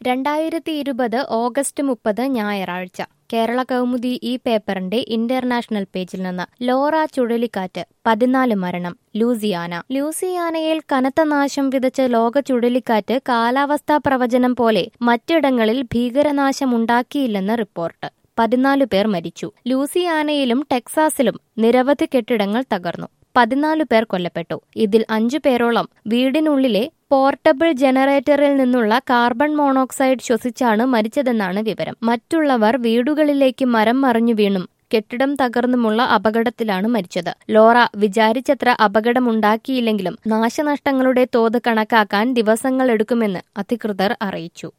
രണ്ടായിരത്തി ഇരുപത് ഓഗസ്റ്റ് മുപ്പത് ഞായറാഴ്ച കേരള കൗമുദി ഈ പേപ്പറിന്റെ ഇന്റർനാഷണൽ പേജിൽ നിന്ന് ലോറ ചുഴലിക്കാറ്റ് പതിനാല് മരണം ലൂസിയാന ലൂസിയാനയിൽ കനത്ത നാശം വിതച്ച ലോക ചുഴലിക്കാറ്റ് കാലാവസ്ഥാ പ്രവചനം പോലെ മറ്റിടങ്ങളിൽ ഭീകരനാശമുണ്ടാക്കിയില്ലെന്ന് റിപ്പോർട്ട് പതിനാല് പേർ മരിച്ചു ലൂസിയാനയിലും ടെക്സാസിലും നിരവധി കെട്ടിടങ്ങൾ തകർന്നു പതിനാല് പേർ കൊല്ലപ്പെട്ടു ഇതിൽ അഞ്ചു പേരോളം വീടിനുള്ളിലെ പോർട്ടബിൾ ജനറേറ്ററിൽ നിന്നുള്ള കാർബൺ മോണോക്സൈഡ് ശ്വസിച്ചാണ് മരിച്ചതെന്നാണ് വിവരം മറ്റുള്ളവർ വീടുകളിലേക്ക് മരം മറിഞ്ഞു വീണും കെട്ടിടം തകർന്നുമുള്ള അപകടത്തിലാണ് മരിച്ചത് ലോറ വിചാരിച്ചത്ര അപകടമുണ്ടാക്കിയില്ലെങ്കിലും നാശനഷ്ടങ്ങളുടെ തോത് കണക്കാക്കാൻ ദിവസങ്ങളെടുക്കുമെന്ന് അധികൃതർ അറിയിച്ചു